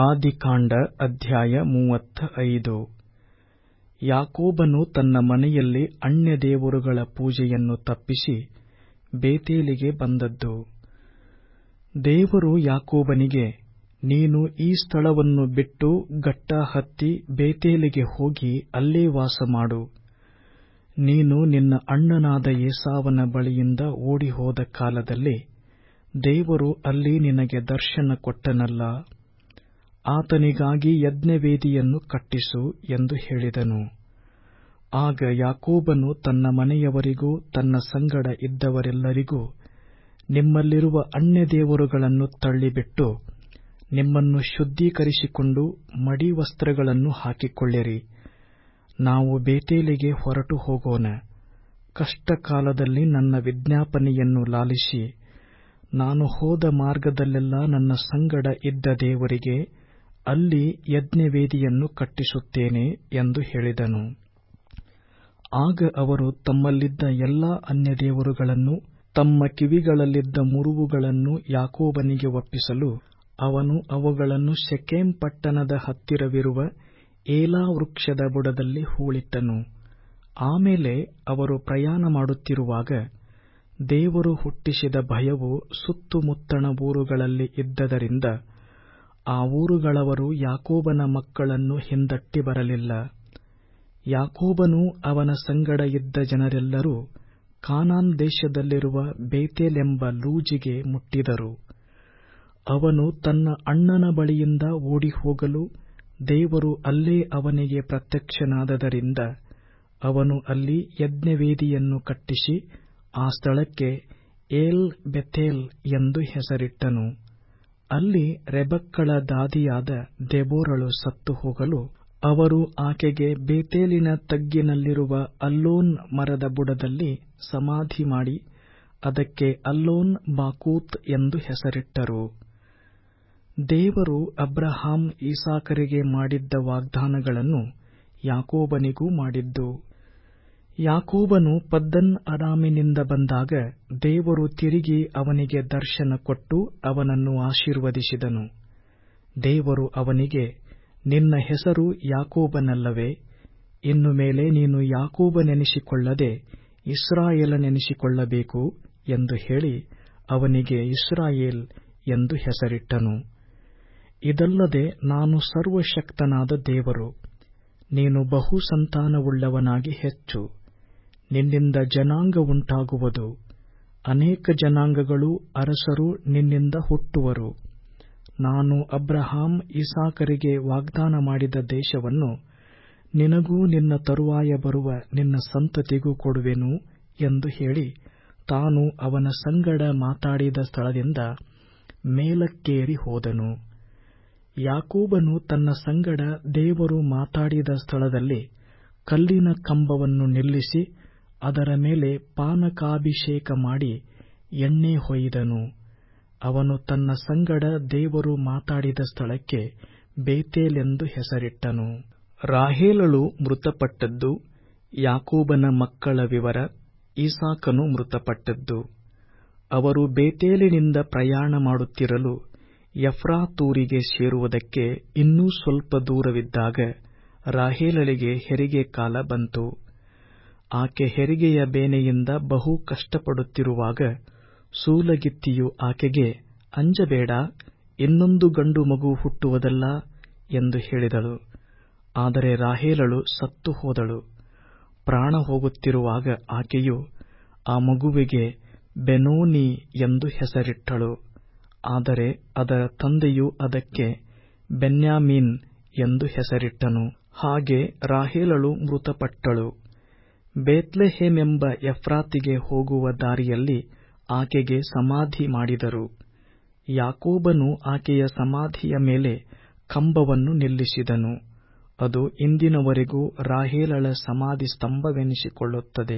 ಆದಿಕಾಂಡ ಅಧ್ಯಾಯ ಮೂವತ್ತ ಐದು ಯಾಕೋಬನು ತನ್ನ ಮನೆಯಲ್ಲಿ ಅನ್ಯದೇವರುಗಳ ಪೂಜೆಯನ್ನು ತಪ್ಪಿಸಿ ಬೇತೇಲಿಗೆ ಬಂದದ್ದು ದೇವರು ಯಾಕೋಬನಿಗೆ ನೀನು ಈ ಸ್ಥಳವನ್ನು ಬಿಟ್ಟು ಗಟ್ಟಾ ಹತ್ತಿ ಬೇತೇಲಿಗೆ ಹೋಗಿ ಅಲ್ಲೇ ವಾಸಮಾಡು ನೀನು ನಿನ್ನ ಅಣ್ಣನಾದ ಏಸಾವನ ಬಳಿಯಿಂದ ಓಡಿಹೋದ ಕಾಲದಲ್ಲಿ ದೇವರು ಅಲ್ಲಿ ನಿನಗೆ ದರ್ಶನ ಕೊಟ್ಟನಲ್ಲ ಆತನಿಗಾಗಿ ಯಜ್ಞವೇದಿಯನ್ನು ಕಟ್ಟಿಸು ಎಂದು ಹೇಳಿದನು ಆಗ ಯಾಕೋಬನು ತನ್ನ ಮನೆಯವರಿಗೂ ತನ್ನ ಸಂಗಡ ಇದ್ದವರೆಲ್ಲರಿಗೂ ನಿಮ್ಮಲ್ಲಿರುವ ಅನ್ಯದೇವರುಗಳನ್ನು ತಳ್ಳಿಬಿಟ್ಟು ನಿಮ್ಮನ್ನು ಶುದ್ಧೀಕರಿಸಿಕೊಂಡು ಮಡಿವಸ್ತ್ರಗಳನ್ನು ಹಾಕಿಕೊಳ್ಳಿರಿ ನಾವು ಬೇತೇಲಿಗೆ ಹೊರಟು ಹೋಗೋಣ ಕಷ್ಟಕಾಲದಲ್ಲಿ ನನ್ನ ವಿಜ್ಞಾಪನೆಯನ್ನು ಲಾಲಿಸಿ ನಾನು ಹೋದ ಮಾರ್ಗದಲ್ಲೆಲ್ಲಾ ನನ್ನ ಸಂಗಡ ಇದ್ದ ದೇವರಿಗೆ ಅಲ್ಲಿ ಯಜ್ಞವೇದಿಯನ್ನು ಕಟ್ಟಿಸುತ್ತೇನೆ ಎಂದು ಹೇಳಿದನು ಆಗ ಅವರು ತಮ್ಮಲ್ಲಿದ್ದ ಎಲ್ಲಾ ಅನ್ಯದೇವರುಗಳನ್ನು ತಮ್ಮ ಕಿವಿಗಳಲ್ಲಿದ್ದ ಮುರುವುಗಳನ್ನು ಯಾಕೋಬನಿಗೆ ಒಪ್ಪಿಸಲು ಅವನು ಅವುಗಳನ್ನು ಶೆಕೆಮ್ ಪಟ್ಟಣದ ಹತ್ತಿರವಿರುವ ಏಲಾ ವೃಕ್ಷದ ಬುಡದಲ್ಲಿ ಹೂಳಿಟ್ಟನು ಆಮೇಲೆ ಅವರು ಪ್ರಯಾಣ ಮಾಡುತ್ತಿರುವಾಗ ದೇವರು ಹುಟ್ಟಿಸಿದ ಭಯವು ಸುತ್ತುಮುತ್ತಣ ಊರುಗಳಲ್ಲಿ ಇದ್ದದರಿಂದ ಆ ಊರುಗಳವರು ಯಾಕೋಬನ ಮಕ್ಕಳನ್ನು ಹಿಂದಟ್ಟಿ ಬರಲಿಲ್ಲ ಯಾಕೋಬನೂ ಅವನ ಸಂಗಡ ಇದ್ದ ಜನರೆಲ್ಲರೂ ಕಾನಾನ್ ದೇಶದಲ್ಲಿರುವ ಬೇತೇಲೆಂಬ ಲೂಜಿಗೆ ಮುಟ್ಟಿದರು ಅವನು ತನ್ನ ಅಣ್ಣನ ಬಳಿಯಿಂದ ಓಡಿಹೋಗಲು ದೇವರು ಅಲ್ಲೇ ಅವನಿಗೆ ಪ್ರತ್ಯಕ್ಷನಾದದರಿಂದ ಅವನು ಅಲ್ಲಿ ಯಜ್ಞವೇದಿಯನ್ನು ಕಟ್ಟಿಸಿ ಆ ಸ್ಥಳಕ್ಕೆ ಏಲ್ ಬೆಥೇಲ್ ಎಂದು ಹೆಸರಿಟ್ಟನು ಅಲ್ಲಿ ರೆಬಕ್ಕಳ ದಾದಿಯಾದ ದೆಬೋರಳು ಸತ್ತು ಹೋಗಲು ಅವರು ಆಕೆಗೆ ಬೇತೇಲಿನ ತಗ್ಗಿನಲ್ಲಿರುವ ಅಲ್ಲೋನ್ ಮರದ ಬುಡದಲ್ಲಿ ಸಮಾಧಿ ಮಾಡಿ ಅದಕ್ಕೆ ಅಲ್ಲೋನ್ ಬಾಕೂತ್ ಎಂದು ಹೆಸರಿಟ್ಟರು ದೇವರು ಅಬ್ರಹಾಂ ಇಸಾಕರಿಗೆ ಮಾಡಿದ್ದ ವಾಗ್ದಾನಗಳನ್ನು ಯಾಕೋಬನಿಗೂ ಮಾಡಿದ್ದು ಯಾಕೋಬನು ಪದ್ದನ್ ಅರಾಮಿನಿಂದ ಬಂದಾಗ ದೇವರು ತಿರುಗಿ ಅವನಿಗೆ ದರ್ಶನ ಕೊಟ್ಟು ಅವನನ್ನು ಆಶೀರ್ವದಿಸಿದನು ದೇವರು ಅವನಿಗೆ ನಿನ್ನ ಹೆಸರು ಯಾಕೋಬನಲ್ಲವೇ ಇನ್ನು ಮೇಲೆ ನೀನು ಯಾಕೋಬನೆನಿಸಿಕೊಳ್ಳದೆ ಇಸ್ರಾಯೇಲನೆನಿಸಿಕೊಳ್ಳಬೇಕು ಎಂದು ಹೇಳಿ ಅವನಿಗೆ ಇಸ್ರಾಯೇಲ್ ಎಂದು ಹೆಸರಿಟ್ಟನು ಇದಲ್ಲದೆ ನಾನು ಸರ್ವಶಕ್ತನಾದ ದೇವರು ನೀನು ಬಹು ಸಂತಾನವುಳ್ಳವನಾಗಿ ಹೆಚ್ಚು ನಿನ್ನಿಂದ ಜನಾಂಗ ಉಂಟಾಗುವುದು ಅನೇಕ ಜನಾಂಗಗಳು ಅರಸರು ನಿನ್ನಿಂದ ಹುಟ್ಟುವರು ನಾನು ಅಬ್ರಹಾಂ ಇಸಾಕರಿಗೆ ವಾಗ್ದಾನ ಮಾಡಿದ ದೇಶವನ್ನು ನಿನಗೂ ನಿನ್ನ ತರುವಾಯ ಬರುವ ನಿನ್ನ ಸಂತತಿಗೂ ಕೊಡುವೆನು ಎಂದು ಹೇಳಿ ತಾನು ಅವನ ಸಂಗಡ ಮಾತಾಡಿದ ಸ್ಥಳದಿಂದ ಮೇಲಕ್ಕೇರಿ ಹೋದನು ಯಾಕೋಬನು ತನ್ನ ಸಂಗಡ ದೇವರು ಮಾತಾಡಿದ ಸ್ಥಳದಲ್ಲಿ ಕಲ್ಲಿನ ಕಂಬವನ್ನು ನಿಲ್ಲಿಸಿ ಅದರ ಮೇಲೆ ಪಾನಕಾಭಿಷೇಕ ಮಾಡಿ ಎಣ್ಣೆ ಹೊಯ್ದನು ಅವನು ತನ್ನ ಸಂಗಡ ದೇವರು ಮಾತಾಡಿದ ಸ್ಥಳಕ್ಕೆ ಬೇತೇಲೆಂದು ಹೆಸರಿಟ್ಟನು ರಾಹೇಲಳು ಮೃತಪಟ್ಟದ್ದು ಯಾಕೋಬನ ಮಕ್ಕಳ ವಿವರ ಈಸಾಕನು ಮೃತಪಟ್ಟದ್ದು ಅವರು ಬೇತೇಲಿನಿಂದ ಪ್ರಯಾಣ ಮಾಡುತ್ತಿರಲು ಎಫ್ರಾತೂರಿಗೆ ಸೇರುವುದಕ್ಕೆ ಇನ್ನೂ ಸ್ವಲ್ಪ ದೂರವಿದ್ದಾಗ ರಾಹೇಲಳಿಗೆ ಹೆರಿಗೆ ಕಾಲ ಬಂತು ಆಕೆ ಹೆರಿಗೆಯ ಬೇನೆಯಿಂದ ಬಹು ಕಷ್ಟಪಡುತ್ತಿರುವಾಗ ಸೂಲಗಿತ್ತಿಯು ಆಕೆಗೆ ಅಂಜಬೇಡ ಇನ್ನೊಂದು ಗಂಡು ಮಗು ಹುಟ್ಟುವುದಲ್ಲ ಎಂದು ಹೇಳಿದಳು ಆದರೆ ರಾಹೇಲಳು ಸತ್ತು ಹೋದಳು ಪ್ರಾಣ ಹೋಗುತ್ತಿರುವಾಗ ಆಕೆಯು ಆ ಮಗುವಿಗೆ ಬೆನೋನಿ ಎಂದು ಹೆಸರಿಟ್ಟಳು ಆದರೆ ಅದರ ತಂದೆಯು ಅದಕ್ಕೆ ಬೆನ್ಯಾಮೀನ್ ಎಂದು ಹೆಸರಿಟ್ಟನು ಹಾಗೆ ರಾಹೇಲಳು ಮೃತಪಟ್ಟಳು ಬೇತ್ಲೆಹೇಮೆಂಬ ಎಫ್ರಾತಿಗೆ ಹೋಗುವ ದಾರಿಯಲ್ಲಿ ಆಕೆಗೆ ಸಮಾಧಿ ಮಾಡಿದರು ಯಾಕೋಬನು ಆಕೆಯ ಸಮಾಧಿಯ ಮೇಲೆ ಕಂಬವನ್ನು ನಿಲ್ಲಿಸಿದನು ಅದು ಇಂದಿನವರೆಗೂ ರಾಹೇಲಳ ಸಮಾಧಿ ಸ್ತಂಭವೆನಿಸಿಕೊಳ್ಳುತ್ತದೆ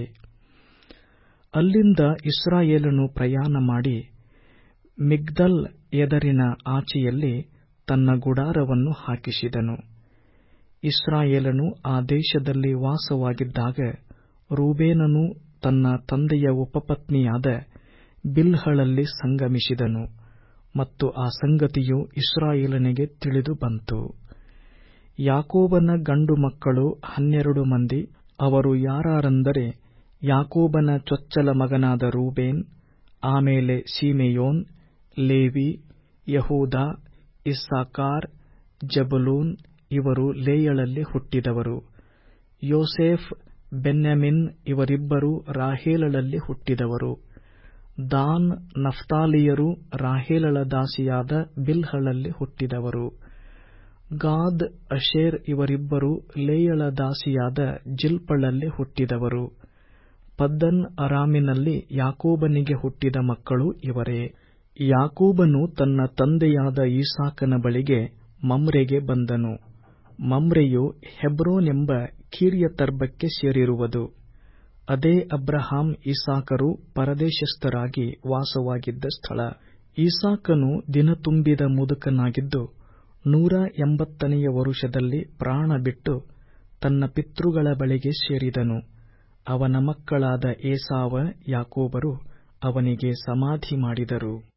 ಅಲ್ಲಿಂದ ಇಸ್ರಾಯೇಲನು ಪ್ರಯಾಣ ಮಾಡಿ ಮಿಗ್ದಲ್ ಎದರಿನ ಆಚೆಯಲ್ಲಿ ತನ್ನ ಗುಡಾರವನ್ನು ಹಾಕಿಸಿದನು ಇಸ್ರಾಯೇಲನು ಆ ದೇಶದಲ್ಲಿ ವಾಸವಾಗಿದ್ದಾಗ ರೂಬೇನನು ತನ್ನ ತಂದೆಯ ಉಪಪತ್ನಿಯಾದ ಬಿಲ್ಹಳಲ್ಲಿ ಸಂಗಮಿಸಿದನು ಮತ್ತು ಆ ಸಂಗತಿಯು ಇಸ್ರಾಯೇಲನಿಗೆ ತಿಳಿದು ಬಂತು ಯಾಕೋಬನ ಗಂಡು ಮಕ್ಕಳು ಹನ್ನೆರಡು ಮಂದಿ ಅವರು ಯಾರಾರೆಂದರೆ ಯಾಕೋಬನ ಚೊಚ್ಚಲ ಮಗನಾದ ರೂಬೇನ್ ಆಮೇಲೆ ಸೀಮೆಯೋನ್ ಲೇವಿ ಯಹೂದ ಇಸ್ಸಾಕಾರ್ ಜಬುಲೂನ್ ಇವರು ಲೇಯಳಲ್ಲಿ ಹುಟ್ಟಿದವರು ಯೋಸೇಫ್ ಬೆನ್ಯಾಮಿನ್ ಇವರಿಬ್ಬರು ರಾಹೇಲಳಲ್ಲಿ ಹುಟ್ಟಿದವರು ದಾನ್ ನಫ್ತಾಲಿಯರು ರಾಹೇಲಳ ದಾಸಿಯಾದ ಬಿಲ್ಹಳಲ್ಲಿ ಹುಟ್ಟಿದವರು ಗಾದ್ ಅಶೇರ್ ಇವರಿಬ್ಬರು ಲೇಯಳ ದಾಸಿಯಾದ ಜಿಲ್ಪಳಲ್ಲಿ ಹುಟ್ಟಿದವರು ಪದ್ದನ್ ಅರಾಮಿನಲ್ಲಿ ಯಾಕೋಬನಿಗೆ ಹುಟ್ಟಿದ ಮಕ್ಕಳು ಇವರೇ ಯಾಕೋಬನು ತನ್ನ ತಂದೆಯಾದ ಈಸಾಕನ ಬಳಿಗೆ ಮಮ್ರೆಗೆ ಬಂದನು ಮಮ್ರೆಯು ಹೆಬ್ರೋನೆಂಬ ಕಿರ್ಯತರ್ಬಕ್ಕೆ ಸೇರಿರುವುದು ಅದೇ ಅಬ್ರಹಾಂ ಇಸಾಕರು ಪರದೇಶಸ್ಥರಾಗಿ ವಾಸವಾಗಿದ್ದ ಸ್ಥಳ ಈಸಾಕನು ದಿನತುಂಬಿದ ಮುದುಕನಾಗಿದ್ದು ನೂರ ಎಂಬತ್ತನೆಯ ವರುಷದಲ್ಲಿ ಪ್ರಾಣ ಬಿಟ್ಟು ತನ್ನ ಪಿತೃಗಳ ಬಳಿಗೆ ಸೇರಿದನು ಅವನ ಮಕ್ಕಳಾದ ಏಸಾವ ಯಾಕೋಬರು ಅವನಿಗೆ ಸಮಾಧಿ ಮಾಡಿದರು